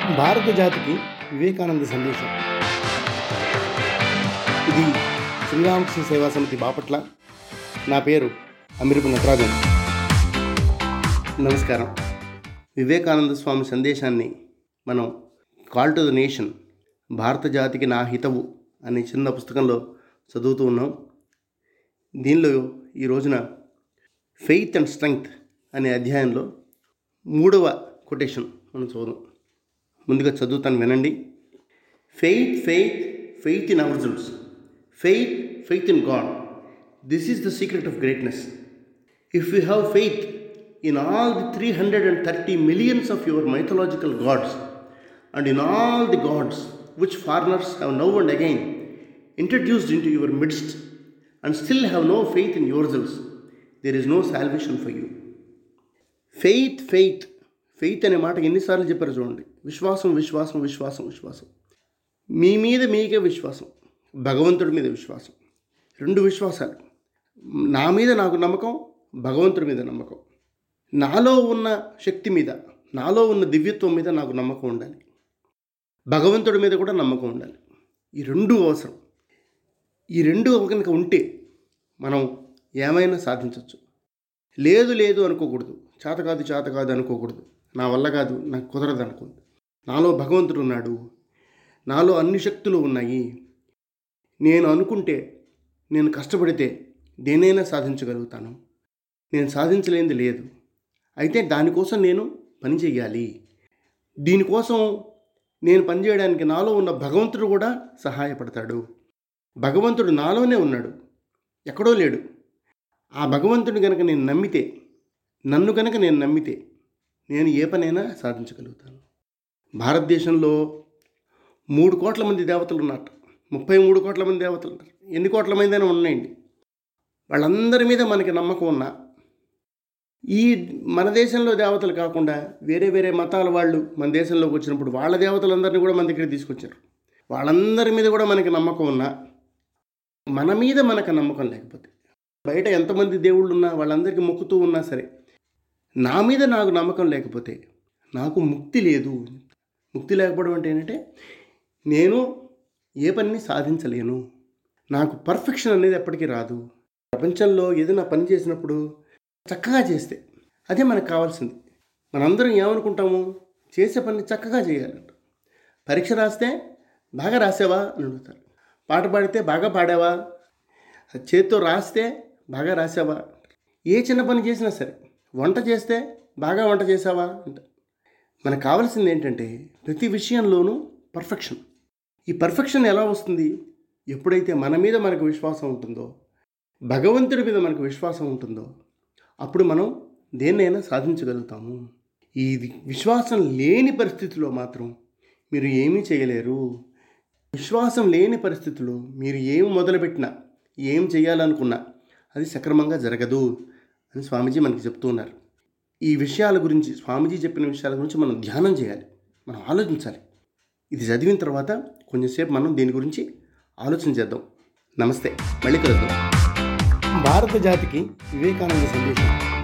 భారత జాతికి వివేకానంద సందేశం ఇది శ్రీరామకృష్ణ సేవా సమితి బాపట్ల నా పేరు అమిరపు నటరాజన్ నమస్కారం వివేకానంద స్వామి సందేశాన్ని మనం కాల్ టు ద నేషన్ భారత జాతికి నా హితవు అనే చిన్న పుస్తకంలో చదువుతూ ఉన్నాం దీనిలో ఈ రోజున ఫెయిత్ అండ్ స్ట్రెంగ్త్ అనే అధ్యాయంలో మూడవ కొటేషన్ మనం చూద్దాం ముందుగా చదువుతాను వినండి faith faith faith in ourselves faith faith in God this is the secret of greatness if you have faith in all the three hundred and thirty millions of your mythological gods and in all the gods which foreigners have now and again introduced into your midst and still have no faith in yourselves, there is no salvation for you. Faith faith faith అనే మాట ఎన్నిసార్లు చెప్పారు చూడండి విశ్వాసం విశ్వాసం విశ్వాసం విశ్వాసం మీ మీద మీకే విశ్వాసం భగవంతుడి మీద విశ్వాసం రెండు విశ్వాసాలు నా మీద నాకు నమ్మకం భగవంతుడి మీద నమ్మకం నాలో ఉన్న శక్తి మీద నాలో ఉన్న దివ్యత్వం మీద నాకు నమ్మకం ఉండాలి భగవంతుడి మీద కూడా నమ్మకం ఉండాలి ఈ రెండు అవసరం ఈ రెండు కనుక ఉంటే మనం ఏమైనా సాధించవచ్చు లేదు లేదు అనుకోకూడదు చేత కాదు చేత కాదు అనుకోకూడదు నా వల్ల కాదు నాకు కుదరదు అనుకోండి నాలో భగవంతుడు ఉన్నాడు నాలో అన్ని శక్తులు ఉన్నాయి నేను అనుకుంటే నేను కష్టపడితే దేనైనా సాధించగలుగుతాను నేను సాధించలేనిది లేదు అయితే దానికోసం నేను పని చేయాలి దీనికోసం నేను పనిచేయడానికి నాలో ఉన్న భగవంతుడు కూడా సహాయపడతాడు భగవంతుడు నాలోనే ఉన్నాడు ఎక్కడో లేడు ఆ భగవంతుడిని కనుక నేను నమ్మితే నన్ను కనుక నేను నమ్మితే నేను ఏ పనైనా సాధించగలుగుతాను భారతదేశంలో మూడు కోట్ల మంది దేవతలు ఉన్నారు ముప్పై మూడు కోట్ల మంది దేవతలు ఉన్నారు ఎన్ని కోట్ల మంది అయినా ఉన్నాయండి వాళ్ళందరి మీద మనకి నమ్మకం ఉన్నా ఈ మన దేశంలో దేవతలు కాకుండా వేరే వేరే మతాల వాళ్ళు మన దేశంలోకి వచ్చినప్పుడు వాళ్ళ దేవతలందరినీ కూడా మన దగ్గర తీసుకొచ్చారు వాళ్ళందరి మీద కూడా మనకి నమ్మకం ఉన్నా మన మీద మనకు నమ్మకం లేకపోతే బయట ఎంతమంది దేవుళ్ళు ఉన్నా వాళ్ళందరికీ మొక్కుతూ ఉన్నా సరే నా మీద నాకు నమ్మకం లేకపోతే నాకు ముక్తి లేదు ముక్తి లేకపోవడం అంటే ఏంటంటే నేను ఏ పనిని సాధించలేను నాకు పర్ఫెక్షన్ అనేది ఎప్పటికీ రాదు ప్రపంచంలో ఏదైనా పని చేసినప్పుడు చక్కగా చేస్తే అదే మనకు కావాల్సింది మనందరం ఏమనుకుంటాము చేసే పని చక్కగా చేయాలంట పరీక్ష రాస్తే బాగా రాసావా అని అడుగుతారు పాట పాడితే బాగా పాడావా చేత్తో రాస్తే బాగా రాసావా ఏ చిన్న పని చేసినా సరే వంట చేస్తే బాగా వంట చేసావా అంట మనకు కావాల్సింది ఏంటంటే ప్రతి విషయంలోనూ పర్ఫెక్షన్ ఈ పర్ఫెక్షన్ ఎలా వస్తుంది ఎప్పుడైతే మన మీద మనకు విశ్వాసం ఉంటుందో భగవంతుడి మీద మనకు విశ్వాసం ఉంటుందో అప్పుడు మనం దేన్నైనా సాధించగలుగుతాము ఈ విశ్వాసం లేని పరిస్థితిలో మాత్రం మీరు ఏమీ చేయలేరు విశ్వాసం లేని పరిస్థితుల్లో మీరు ఏం మొదలుపెట్టినా ఏం చేయాలనుకున్నా అది సక్రమంగా జరగదు అని స్వామీజీ మనకి చెప్తూ ఉన్నారు ఈ విషయాల గురించి స్వామీజీ చెప్పిన విషయాల గురించి మనం ధ్యానం చేయాలి మనం ఆలోచించాలి ఇది చదివిన తర్వాత కొంచెంసేపు మనం దీని గురించి ఆలోచన చేద్దాం నమస్తే మళ్ళీ కలుద్దాం భారత జాతికి వివేకానంద సందేశం